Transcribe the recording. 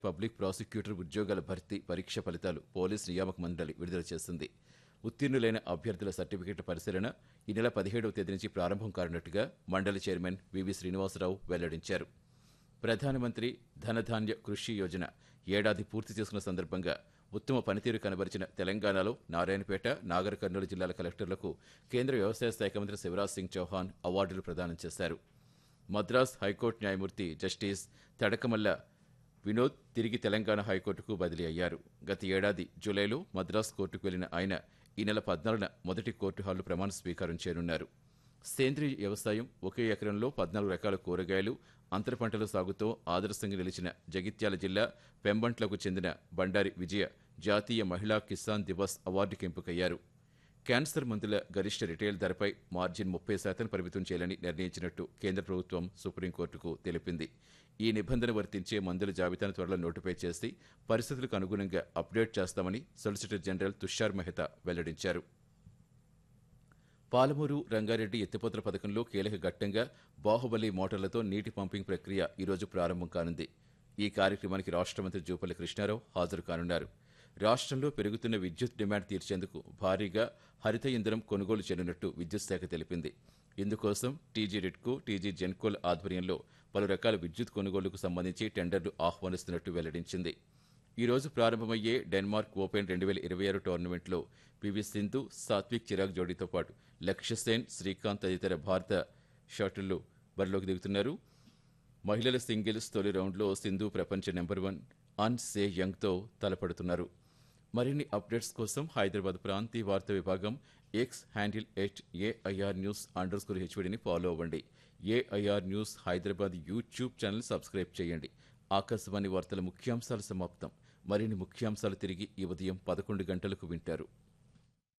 public prosecutor ఉద్యోగాల భర్తీ పరీక్ష ఫలితాలు పోలీస్ నియామక మండలి విడుదల చేసింది ఉత్తీర్ణులైన అభ్యర్థుల సర్టిఫికెట్ల పరిశీలన ఈ నెల పదిహేడవ తేదీ నుంచి ప్రారంభం కానున్నట్టుగా మండలి చైర్మన్ వివి శ్రీనివాసరావు వెల్లడించారు ప్రధానమంత్రి ధనధాన్య కృషి యోజన ఏడాది పూర్తి చేసుకున్న సందర్భంగా ఉత్తమ పనితీరు కనబరిచిన తెలంగాణలో నారాయణపేట నాగర్ కర్నూలు జిల్లాల కలెక్టర్లకు కేంద్ర వ్యవసాయ శాఖ మంత్రి శివరాజ్ సింగ్ చౌహాన్ అవార్డులు ప్రదానం చేశారు మద్రాస్ హైకోర్టు న్యాయమూర్తి జస్టిస్ తడకమల్ల వినోద్ తిరిగి తెలంగాణ హైకోర్టుకు బదిలీ అయ్యారు గత ఏడాది జూలైలో మద్రాస్ కోర్టుకు వెళ్లిన ఆయన ఈ నెల పద్నాలుగున మొదటి కోర్టు హాలు ప్రమాణ స్వీకారం చేయనున్నారు సేంద్రీయ వ్యవసాయం ఒకే ఎకరంలో పద్నాలుగు రకాల కూరగాయలు అంతర పంటల సాగుతో ఆదర్శంగా నిలిచిన జగిత్యాల జిల్లా పెంబంట్లకు చెందిన బండారి విజయ జాతీయ మహిళా కిసాన్ దివస్ అవార్డుకి ఎంపికయ్యారు క్యాన్సర్ మందుల గరిష్ట రిటైల్ ధరపై మార్జిన్ ముప్పై శాతం పరిమితం చేయాలని నిర్ణయించినట్టు కేంద్ర ప్రభుత్వం సుప్రీంకోర్టుకు తెలిపింది ఈ నిబంధన వర్తించే మందుల జాబితాను త్వరలో నోటిఫై చేసి పరిస్థితులకు అనుగుణంగా అప్డేట్ చేస్తామని సొలిసిటర్ జనరల్ తుషార్ మెహతా వెల్లడించారు పాలమూరు రంగారెడ్డి ఎత్తిపోతల పథకంలో కీలక ఘట్టంగా బాహుబలి మోటార్లతో నీటి పంపింగ్ ప్రక్రియ ఈరోజు ప్రారంభం కానుంది ఈ కార్యక్రమానికి రాష్ట్ర మంత్రి జూపల్లి కృష్ణారావు హాజరు కానున్నారు రాష్ట్రంలో పెరుగుతున్న విద్యుత్ డిమాండ్ తీర్చేందుకు భారీగా హరిత ఇంధనం కొనుగోలు చేయనున్నట్టు విద్యుత్ శాఖ తెలిపింది ఇందుకోసం టీజీ రిడ్కో టీజీ జెన్కోల్ ఆధ్వర్యంలో పలు రకాల విద్యుత్ కొనుగోలుకు సంబంధించి టెండర్లు ఆహ్వానిస్తున్నట్టు వెల్లడించింది ఈ రోజు ప్రారంభమయ్యే డెన్మార్క్ ఓపెన్ రెండు వేల ఇరవై ఆరు టోర్నమెంట్లో పివి సింధు సాత్విక్ చిరాగ్ జోడీతో పాటు లక్ష్య సేన్ శ్రీకాంత్ తదితర భారత షాటులు బరిలోకి దిగుతున్నారు మహిళల సింగిల్స్ తొలి రౌండ్లో సింధు ప్రపంచ నెంబర్ వన్ అన్ సే యంగ్తో తలపడుతున్నారు మరిన్ని అప్డేట్స్ కోసం హైదరాబాద్ ప్రాంతీయ వార్తా విభాగం X handle at AIR news underscore స్కోర్ హెచ్వడిని ఫాలో అవ్వండి AIR news Hyderabad YouTube channel subscribe చేయండి ఆకాశవాణి వార్తల ముఖ్యాంశాలు సమాప్తం మరిన్ని ముఖ్యాంశాలు తిరిగి ఈ ఉదయం పదకొండు గంటలకు వింటారు